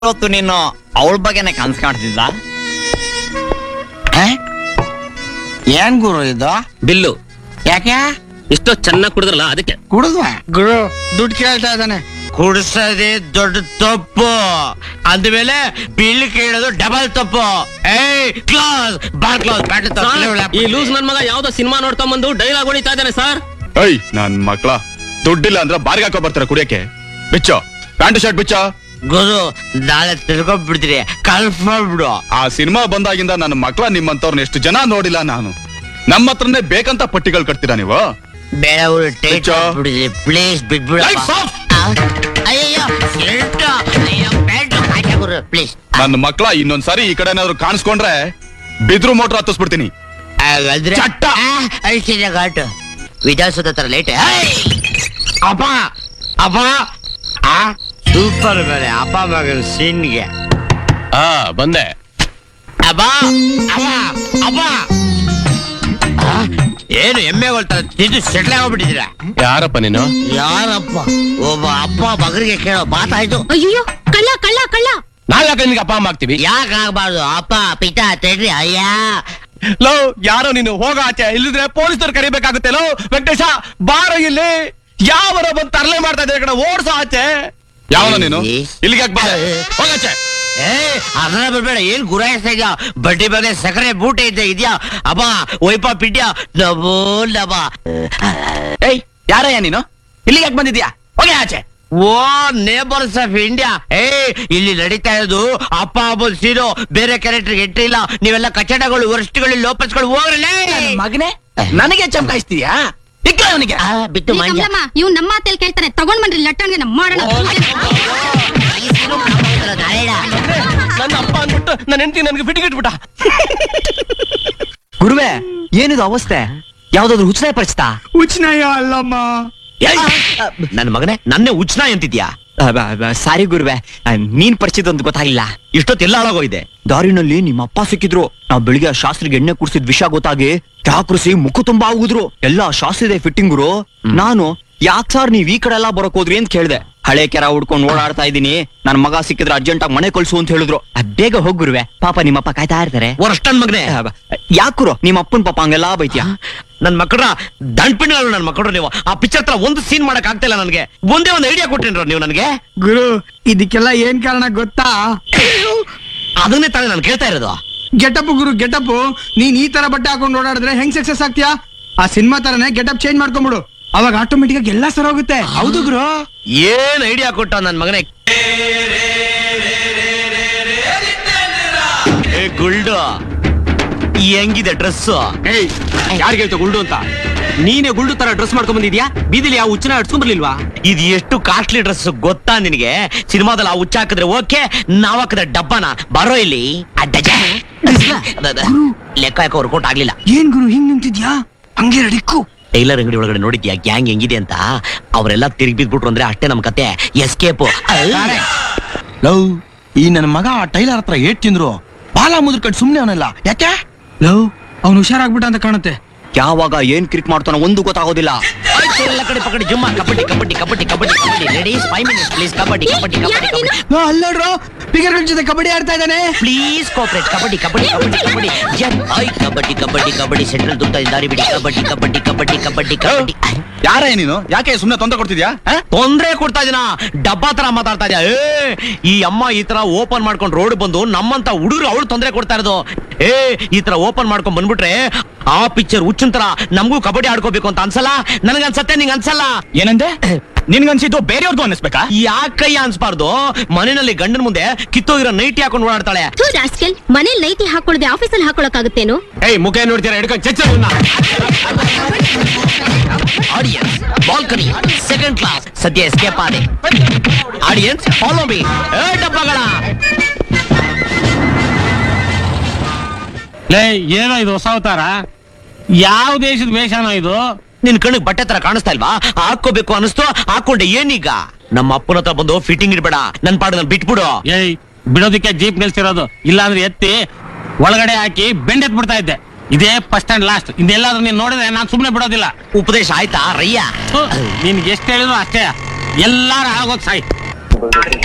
ಇವತ್ತು ನೀನು ಅವಳ ಬಗ್ಗೆನೆ ಕನ್ಸ್ ಕಾಣ್ತಿದ್ದ ಆ? ಏನ್ ಗುರು ಇದು ಬಿಲ್ಲು ಯಾಕೆ ಎಷ್ಟೋ ಚೆನ್ನಾಗಿ ಕುಡಿದ್ರಲ್ಲ ಅದಕ್ಕೆ ಕುಡಿದ್ವ ಗುರು ದುಡ್ಡು ಕೇಳ್ತಾ ಇದ್ದಾನೆ ಕುಡಿಸೋದೇ ದೊಡ್ಡ ತಪ್ಪು ಅಂದ್ಮೇಲೆ ಬಿಲ್ ಕೇಳೋದು ಡಬಲ್ ತಪ್ಪು ಏಯ್ class bar class battle sir, ಈ ಲೂಸ್ ನನ್ ಮಗ ಯಾವ್ದೋ ಸಿನಿಮಾ ನೋಡ್ಕೊಂಡ್ ಬಂದು ಡೈಲಾಗ್ ಹೊಡಿತಾ ಇದ್ದಾನೆ ಸರ್ ಐ ನನ್ ಮಕ್ಳ ದುಡ್ಡಿಲ್ಲ ಅಂದ್ರೆ ಬಾರ್ಗೆ ಹಾಕೋ ಬರ್ತಾರೆ ಕುಡಿಯಕ್ಕೆ ಬಿಚ್ಚೋ ಪ್ಯಾಂಟ್ ಶರ್ಟ್ ಬಿಚ್ಚೋ ಗುರು ನಾಳೆ ತಿಳ್ಕೊಂಡ್ಬಿಡ್ತೀರಿ ಕನ್ಫರ್ಮ್ ಬಿಡು ಆ ಸಿನಿಮಾ ಬಂದಾಗಿಂದ ನನ್ನ ಮಕ್ಳ ನಿಮ್ಮಂತವ್ರನ್ನ ಎಷ್ಟು ಜನ ನೋಡಿಲ್ಲ ನಾನು ನಮ್ಮ ಹತ್ರನೇ ಬೇಕಂತ ಪಟ್ಟಿಗಳು ಕಟ್ತೀರಾ ನೀವು ಬೇರೆ ಊರು ಟೇಕ್ ಬಿಚ್ಚು. ಬಿಡಿದ್ರಿ ಪ್ಲೀಸ್ ಬಿಟ್ಬಿಡ Lights off. ಅಯ್ಯೋ ಶರ್ಟ್ ಅಯ್ಯೋ ಪ್ಯಾಂಟ್ ಹಾಕಿ ಗುರು ಪ್ಲೀಸ್ ನನ್ನ ಮಕ್ಳ ಇನ್ನೊಂದ್ಸಾರಿ ಈ ಕಡೆ ಏನಾದ್ರು ಕಾಣಿಸ್ಕೊಂಡ್ರೆ ಬಿದ್ರು ಮೋಟ್ರ್ ಹತ್ತಿಸ್ಬಿಡ್ತೀನಿ ಹಾಗಾದ್ರೆ ಚಟ್ಟ. ಅಳಿಸಿದ ಘಾಟು ವಿಧಾನಸೌಧ ತರ ಲೇಟ್ ಅಪ್ಪ ಅಪ್ಪ ಆ ಸೂಪರ್ ಮೇಲೆ ಅಪ್ಪ ಮಗನ ಸೀನ್ಗೆ ಹಾ ಬಂದೆ ಅಪ್ಪ ಅಪ್ಪ ಅಪ್ಪ ಆ, ಏನು ಎಮ್ಮೆಗಳು ತರ ತಿಂದು ಸೆಟ್ಲ್ ಆಗ್ಬಿಟ್ಟಿದ್ದೀರಾ ಯಾರಪ್ಪ ನೀನು ಯಾರಪ್ಪ ಒಬ್ಬ ಅಪ್ಪ ಮಗನಿಗೆ ಕೇಳೋ ಮಾತಾಯ್ತು ಅಯ್ಯೋ ಕಳ್ಳ ಕಳ್ಳ ಕಳ್ಳ ನಾವ್ ಯಾಕೆ ನಿನ್ಗೆ ಅಪ್ಪ ಅಮ್ಮ ಆಗ್ತೀವಿ ಯಾಕೆ ಆಗ್ಬಾರ್ದು ಅಪ್ಪ ಪಿತಾ ತೆಡ್ರಿ ಅಯ್ಯ ಲೋ ಯಾರೋ ನೀನು ಹೋಗ ಆಚೆ ಇಲ್ಲಿದ್ರೆ ಪೊಲೀಸರು ಕರಿಬೇಕಾಗುತ್ತೆ ಲೋ ವೆಂಕಟೇಶ ಬಾರ ಇಲ್ಲಿ ಯಾವರ ಬಂದು ತರಲೆ ಮಾಡ್ತಾ ಇದ್ದಾರೆ ಕಡೆ ಓಡ್ಸೋ ಆಚೆ ಯಾವನ ನೀನು ಇಲ್ಲಿಗೆ ಯಾಕೆ ಬಂದೆ ಹೋಗಾಚೆ ಏ ಅದನ್ನ ಬರ್ಬೇಡ ಏನ್ ಗುರಾಯಿಸ್ತಾ ಇದ್ಯಾ ಬಡ್ಡಿ ಬಗ್ಗೆ ಸಕ್ಕರೆ ಬೂಟೆ ಇದ್ದ ಇದ್ಯಾ ಅಬ್ಬ ಒಯ್ಪ ಪಿಡ್ಯ ಲಬೋ ಲಬ ಏಯ್ ಯಾರಯ್ಯ ನೀನು ಇಲ್ಲಿಗೆ ಯಾಕೆ ಬಂದಿದ್ಯಾ ಹೋಗಿ ಆಚೆ ಓ ನೇಬರ್ಸ್ ಆಫ್ ಇಂಡಿಯಾ ಏ ಇಲ್ಲಿ ನಡೀತಾ ಇರೋದು ಅಪ್ಪ ಅಬ್ಬ ಸೀರೋ ಬೇರೆ ಕ್ಯಾರೆಕ್ಟರ್ ಎಂಟ್ರಿ ಇಲ್ಲ ನೀವೆಲ್ಲ ಕಚಡಗಳು ವರ್ಷಗಳು ಲೋಪಸ್ಗಳು ಹೋಗ್ರಲೇ ಮಗನೇ ನನಗೆ ಚಮಕಾಯಿಸ್ತೀಯಾ ಇಕ್ಕ ಅವನಿಗೆ ಆ, ಬಿಟ್ಟು ಮಂಜ ಕಮಲಮ್ಮ ಇವ್ ನಮ್ಮ ಮಾತಲ್ಲಿ ಕೇಳ್ತಾನೆ ತಗೊಂಡ್ ಬಂದ್ರಿ ಲಟ್ಟಣ್ಗೆ ನಮ್ಮ ಮಾಡೋಣ ನನ್ನ ಅಪ್ಪ ಅಂದ್ಬಿಟ್ಟು ನನ್ನ ಹೆಂಡತಿ ನನಗೆ ಬಿಟ್ಟಿಗಿಟ್ಬಿಟ್ಟ ಗುರುವೆ ಏನಿದು ಅವಸ್ಥೆ ಯಾವ್ದಾದ್ರು ಹುಚ್ಚನೆ ಪರಿಚಿತ ಉಚ್ನಯ್ಯ ಅಲ್ಲಮ್ಮ ನನ್ನ ಮಗನೇ ನನ್ನೇ ಉಚ್ನ ಅಂತಿದ್ಯಾ ಸಾರಿ ಗುರುವೆ ಆ, ನೀನ್ ಪರಿಚಿತ ಅಂತ ಗೊತ್ತಾಗಿಲ್ಲ ಇಷ್ಟೊತ್ತೆಲ್ಲ ಹಾಳಾಗೋಗಿದೆ ದಾರಿನಲ್ಲಿ ನಿಮ್ಮ ಅಪ್ಪ ಸಿಕ್ಕಿದ್ರು ನಾವ್ ಬೆಳಿಗ್ಗೆ ಆ ಶಾಸ್ತ್ರಿಗೆ ಎಣ್ಣೆ ಕುಡಿಸಿದ ವಿಷಯ ಗೊತ್ತಾಗಿ ಚಾಕ್ರಿಸಿ ಮುಖ ತುಂಬಾ ಹೋಗುದ್ರು ಎಲ್ಲ ಶಾಸ್ತ್ರದ ಫಿಟ್ಟಿಂಗ್ರು ನಾನು ಯಾಕ್ ಸರ್ ನೀವ್ ಈ ಕಡೆ ಎಲ್ಲ ಬರಕ್ ಹೋದ್ರಿ ಅಂತ ಕೇಳ್ದೆ ಹಳೆ ಕೆರ ಹುಡ್ಕೊಂಡು ಓಡಾಡ್ತಾ ಇದೀನಿ ನನ್ ಮಗ ಸಿಕ್ಕಿದ್ರೆ ಅರ್ಜೆಂಟ್ ಆಗಿ ಮನೆ ಕಳ್ಸು ಅಂತ ಹೇಳಿದ್ರು ಅದ್ ಬೇಗ ಹೋಗ್ ಗುರುವೆ ಪಾಪ ನಿಮ್ಮಪ್ಪ ಕಾಯ್ತಾ ಇರ್ತಾರೆ ವರ್ಷನ್ ಮಗನೇ ಯಾಕುರು ನಿಮ್ಮ ಅಪ್ಪನ್ ಪಾಪ ಹಂಗೆಲ್ಲ ಬೈತ್ಯಾ ನನ್ ಮಕ್ಕಳ ದಂಡ್ಪಿಣ್ಗಳು ನನ್ ಮಕ್ಕಳು ನೀವು ಆ ಪಿಕ್ಚರ್ ತರ ಒಂದು ಸೀನ್ ಮಾಡಕ್ ಆಗ್ತಿಲ್ಲ ನನಗೆ ಒಂದೇ ಒಂದು ಐಡಿಯಾ ಕೊಟ್ಟಿನ್ರ ನೀವು ನನಗೆ ಗುರು ಇದಕ್ಕೆಲ್ಲ ಏನ್ ಕಾರಣ ಗೊತ್ತಾ ಅದನ್ನೇ ತಾನೇ ನಾನು ಕೇಳ್ತಾ ಇರೋದು ಗೆಟಪ್ ಗುರು ಗೆಟಪ್ ನೀನ್ ಈ ತರ ಬಟ್ಟೆ ಹಾಕೊಂಡು ಓಡಾಡಿದ್ರೆ ಹೆಂಗ್ ಸಕ್ಸಸ್ ಆಗ್ತೀಯಾ ಆ ಸಿನಿಮಾ ತರನೇ ಗೆಟಪ್ ಚೇಂಜ್ ಮಾಡ್ಕೊಂಬಿಡು ಅವಾಗ ಆಟೋಮೆಟಿಕ್ ಆಗಿ ಎಲ್ಲಾ ಸರ್ ಹೋಗುತ್ತೆ ಹೌದು ಗುರು ಏನ್ ಐಡಿಯಾ ಕೊಟ್ಟ ನನ್ ಮಗನೇ ಏ ಗುಲ್ಡು ಹೆಂಗಿದೆ ಡ್ರೆಸ್ ಏಯ್ ಯಾರಿಗೆ ಹೇಳ್ತಾ ಗುಲ್ಡು ಅಂತ ನೀನೇ ಗುಲ್ಡು ತರ ಡ್ರೆಸ್ ಮಾಡ್ಕೊಂಡ್ ಬಂದಿದ್ಯಾ ಬೀದಿಲಿ ಯಾವ ಹುಚ್ಚನ ಅಡ್ಸ್ಕೊಂಡ್ ಬರ್ಲಿಲ್ವಾ ಇದು ಎಷ್ಟು ಕಾಸ್ಟ್ಲಿ ಡ್ರೆಸ್ ಗೊತ್ತಾ ನಿನಗೆ ಸಿನಿಮಾದಲ್ಲಿ ಆ ಹುಚ್ಚ ಹಾಕಿದ್ರೆ ಓಕೆ ನಾವ್ ಹಾಕಿದ್ರೆ ಡಬ್ಬನ ಬರೋ ಇಲ್ಲಿ ಅಡ್ಡಜ. ಅದ, ಅದ. ಲೆಕ್ಕ ಯಾಕೋ ವರ್ಕೌಟ್ ಆಗ್ಲಿಲ್ಲ ಏನ್ ಗುರು ಹಿಂಗ್ ನಿಂತಿದ್ಯಾ ಹಂಗೆ ರೆಡಿಕ್ಕು ಟೈಲರ್ ಅಂಗಡಿ ಒಳಗಡೆ ನೋಡಿದ್ಯಾ ಗ್ಯಾಂಗ್ ಹೆಂಗಿದೆ ಅಂತ ಅವರೆಲ್ಲ ತಿರುಗಿ ಬಿದ್ಬಿಟ್ರು ಅಂದ್ರೆ ಅಷ್ಟೇ ನಮ್ ಕತೆ ಎಸ್ಕೇಪ್ ಲವ್ ಈ ನನ್ನ ಮಗ ಆ ಟೈಲರ್ ಹತ್ರ ಏಟ್ ತಿಂದ್ರು ಬಾಲ ಮುದ್ರಕಂಡ್ ಸುಮ್ನೆ ಅವನಲ್ಲ ಯಾಕೆ ಲವ್ ಅವ್ನು ಹುಷಾರಾಗ್ಬಿಟ್ಟ ಅಂತ ಕಾಣುತ್ತೆ ಯಾವಾಗ ಏನ್ ಕ್ರಿಕ್ ಮಾಡ್ತಾನೋ ಒಂದು ಗೊತ್ತಾಗೋದಿಲ್ಲ ಎಲ್ಲ ಕಡೆ ಪಕಡಿ ಜುಮ್ಮ kabaddi kabaddi kabaddi kabaddi kabaddi ladies five minutes please kabaddi kabaddi kabaddi kabaddi ಅಲ್ಲೋಡ್ರು ಫಿಗರ್ ಜೊತೆ ಕಬಡ್ಡಿ ಆಡ್ತಾ ಇದ್ದಾನೆ ಪ್ಲೀಸ್ ಕೋಪರೇಟ್ ಕಬಡ್ಡಿ ಕಬಡ್ಡಿ ಕಬಡ್ಡಿ ಕಬಡ್ಡಿ ಜನ್ ಐ ಕಬಡ್ಡಿ ಕಬಡ್ಡಿ ಕಬಡ್ಡಿ ಸೆಂಟ್ರಲ್ ದುಡ್ಡ ದಾರಿ ಬಿಡಿ ಕಬಡ್ಡಿ ಕಬಡ್ಡಿ ಕಬಡ್ಡಿ ಕಬಡ್ಡಿ ಕಬಡ್ಡಿ ಯಾರೇ ನೀನು ಯಾಕೆ ಸುಮ್ನೆ ತೊಂದರೆ ಕೊಡ್ತಿದ್ಯಾ ಆ? ತೊಂದ್ರೆ ಕೊಡ್ತಾ ಇದೀನ ಡಬ್ಬಾ ತರ ಮಾತಾಡ್ತಾ ಇದ್ಯಾ ಏ ಈ ಅಮ್ಮ ಈ ತರ ಓಪನ್ ಮಾಡ್ಕೊಂಡು ರೋಡ್ ಬಂದು ನಮ್ಮಂತ ಹುಡುಗರು ಅವಳು ತೊಂದ್ರೆ ಕೊಡ್ತಾ ಇರೋದು ಏ ಈ ತರ ಓಪನ್ ಮಾಡ್ಕೊಂಡ್ ಬಂದ್ಬಿಟ್ರೆ ಆ ಪಿಕ್ಚರ್ ಹುಚ್ಚಿನ ತರ ನಮಗೂ ಕಬಡ್ಡಿ ಆಡ್ಕೋಬೇಕು ಅಂತ ಅನ್ಸಲ್ಲ ನನಗೆ ಅನ್ಸತ್ತೆ ನಿಂಗೆ ಅನ್ಸಲ್ಲ ಏನಂದೆ ನಿನ್ಗನ್ಸಿದ್ದು ಬೇರೆಯವ್ರದ್ದು ಅನ್ನಿಸ್ಬೇಕಾ ಯಾಕಯ್ಯ ಅನ್ಸ್ಬಾರ್ದು ಮನೆಯಲ್ಲಿ ಗಂಡನ ಮುಂದೆ ಕಿತ್ತೋಗಿರೋ ನೈಟಿ ಹಾಕೊಂಡು ಓಡಾಡ್ತಾಳೆ ಥೂ ರಾಸ್ಕೆಲ್ ಮನೇಲಿ ನೈಟಿ ಹಾಕೊಳ್ಳದೆ ಆಫೀಸಲ್ಲಿ ಹಾಕೊಳಕ್ಕಾಗುತ್ತೇನು ಏಯ್ ಮುಖ ನೋಡ್ತೀರಾ ಹಿಡ್ಕೊಂಡು ಚಚ್ಚ ಆಡಿಯನ್ಸ್ ಬಾಲ್ಕನಿ ಸೆಕೆಂಡ್ ಕ್ಲಾಸ್ ಸದ್ಯ ಎಸ್ಕೇಪ್ ಆದೆ ಆಡಿಯನ್ಸ್ ಫಾಲೋ ಮೀ ಏ ಡಬ್ಬಗಳ ಲೇ ಏನೋ ಇದು ಹೊಸ ಅವತಾರ ಯಾವ ದೇಶದ ವೇಷನೋ ಇದು ನಿನ್ ಕಣ್ಣಿಗೆ ಬಟ್ಟೆ ತರ ಕಾಣಿಸ್ತಾ ಇಲ್ವಾ ಹಾಕೋಬೇಕು ಅನಿಸ್ತು ಹಾಕೊಂಡೆ ಏನೀಗ ನಮ್ಮ ಅಪ್ಪನ ಹತ್ರ ಬಂದು ಫಿಟ್ಟಿಂಗ್ ಇಡ್ಬೇಡ ನನ್ ಪಾಡು ನನ್ ಬಿಟ್ಬಿಡು ಏಯ್ ಬಿಡೋದಕ್ಕೆ ಜೀಪ್ ನಿಲ್ಸಿರೋದು ಇಲ್ಲಾಂದ್ರೆ ಎತ್ತಿ ಒಳಗಡೆ ಹಾಕಿ ಬೆಂಡೆತ್ ಬಿಡ್ತಾ ಇದ್ದೆ ಇದೇ ಫಸ್ಟ್ ಅಂಡ್ ಲಾಸ್ಟ್ ಇದೆಲ್ಲಾದ್ರೂ ನೀನ್ ನೋಡಿದ್ರೆ ನಾನ್ ಸುಮ್ನೆ ಬಿಡೋದಿಲ್ಲ ಉಪದೇಶ ಆಯ್ತಾ ರಯ್ಯ ನಿನ್ಗೆ ಎಷ್ಟು ಹೇಳಿದ್ರು ಅಷ್ಟೇ ಎಲ್ಲಾರು ಆಗೋದ್ ಸಾಯ್